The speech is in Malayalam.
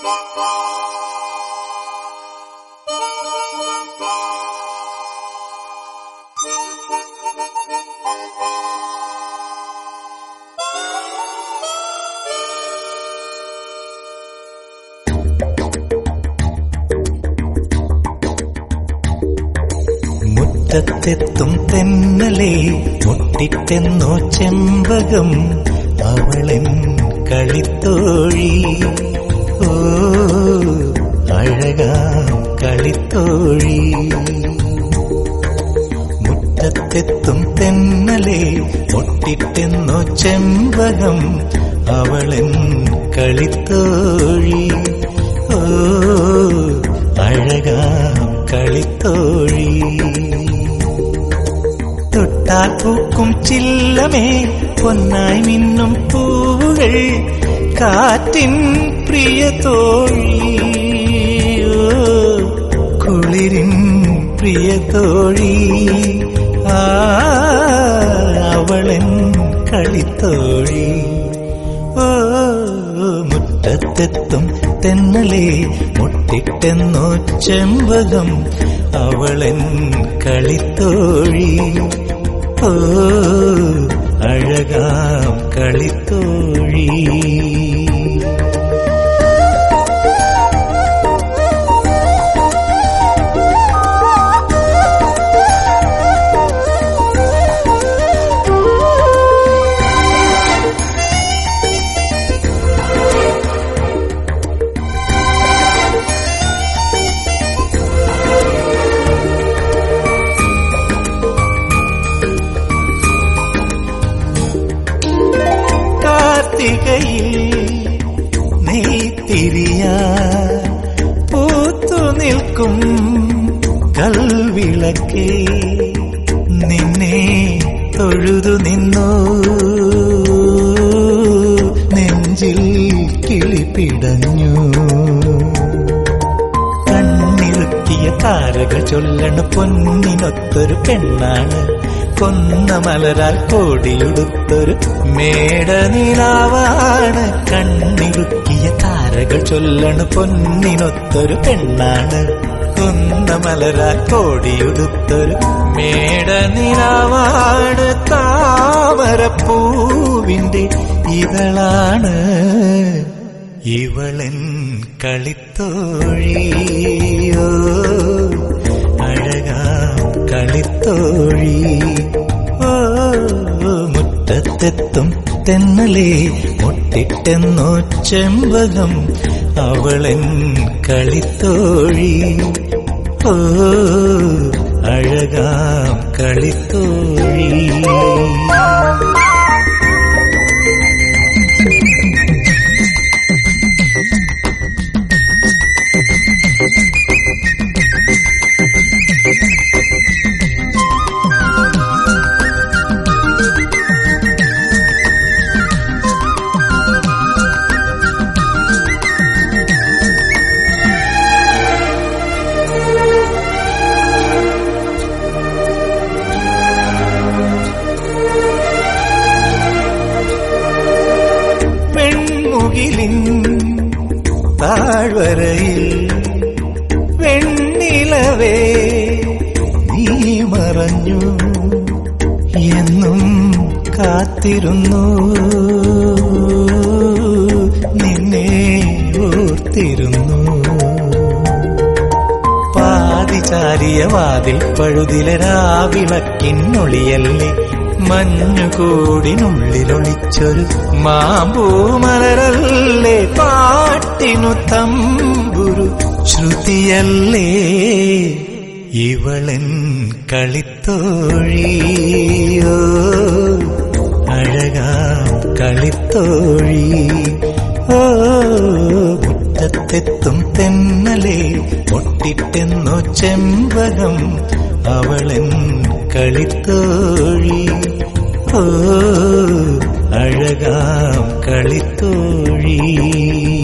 മുറ്റത്തെത്തും തെന്നലെ മുട്ടിട്ടെന്നോ ചെമ്പകം അവളെൻ കളിത്തോഴി ഓ അഴകാം കളിത്തോഴി മുറ്റത്തെത്തും തെന്നലെ മുട്ടിട്ടെന്നോ ചെമ്പകം അവളെൻ കളിത്തോഴി ഓ അഴകാം കളിത്തോഴി തൊട്ടാൽ പൂക്കും ചില്ലമേ പൊന്നായി മിന്നും പൂവുകൾ കാറ്റിൻ പ്രിയ തോഴി ഓ, കുളിരിൻ പ്രിയ തോഴി ആ അവളൻ കളിത്തോഴി ഓ മുറ്റത്തെത്തും തെന്നലെ മുട്ടിട്ടെന്നോ ചെമ്പകം അവളൻ കളിത്തോഴി ഓ അഴകാം കളിത്തോഴി കാർത്തികയിൽ നെയ്ത്തിരിയ പൂത്തു നിൽക്കും കൽവിളക്കേ നിന്നെ തൊഴുതു നിന്നു നെഞ്ചിൽ കിളിപ്പിടഞ്ഞു കണ്ണിറുക്കിയ താരകൾ ചൊല്ലണ പൊന്നിനൊത്തൊരു പെണ്ണാണ് കൊന്ന മലരാൽ കോടിയുടുത്തൊരു മേടനിലാവാണ് കണ്ണിറുക്കിയ താരകൾ ചൊല്ലണ പൊന്നിനൊത്തൊരു പെണ്ണാണ് കൊന്ന മലരാൽ കോടിയുടുത്തൊരു മേടനിലാവാണ് താമരപ്പൂവിന്റെ ഇതളാണ് ഇവളൻ കളിത്തോഴിയോ അഴകാം കളിത്തോഴി ഓ മുറ്റത്തെത്തും തെന്നലെ മുട്ടിട്ടെന്നോ ചെമ്പകം അവളൻ കളിത്തോഴി ഓ അഴകാം കളിത്തോഴി വെൺമുകിലിൻ താഴ്വരയിൽ വെണ്ണിലവേ നീ മറഞ്ഞു എന്നും കാത്തിരുന്നു നിന്നെ ഓർത്തിരുന്നു പാതിചാരിയ വാതിൽ പഴുതിലെ രാവിളക്കിന്നൊളിയല്ലേ മഞ്ഞുകൂടിനുള്ളിലൊളിച്ചൊരു മാമ്പൂമലരല്ലേ പാട്ടിനു തമ്പുരു ശ്രുതിയല്ലേ ഇവളൻ കളിത്തോഴിയോ അഴകാം കളിത്തോഴി ഓ മുറ്റത്തെത്തും തെന്നലെ മുട്ടിട്ടെന്നോ ചെമ്പകം അവളൻ കളിത്തോഴി ഓ അഴകാം കളിത്തോഴി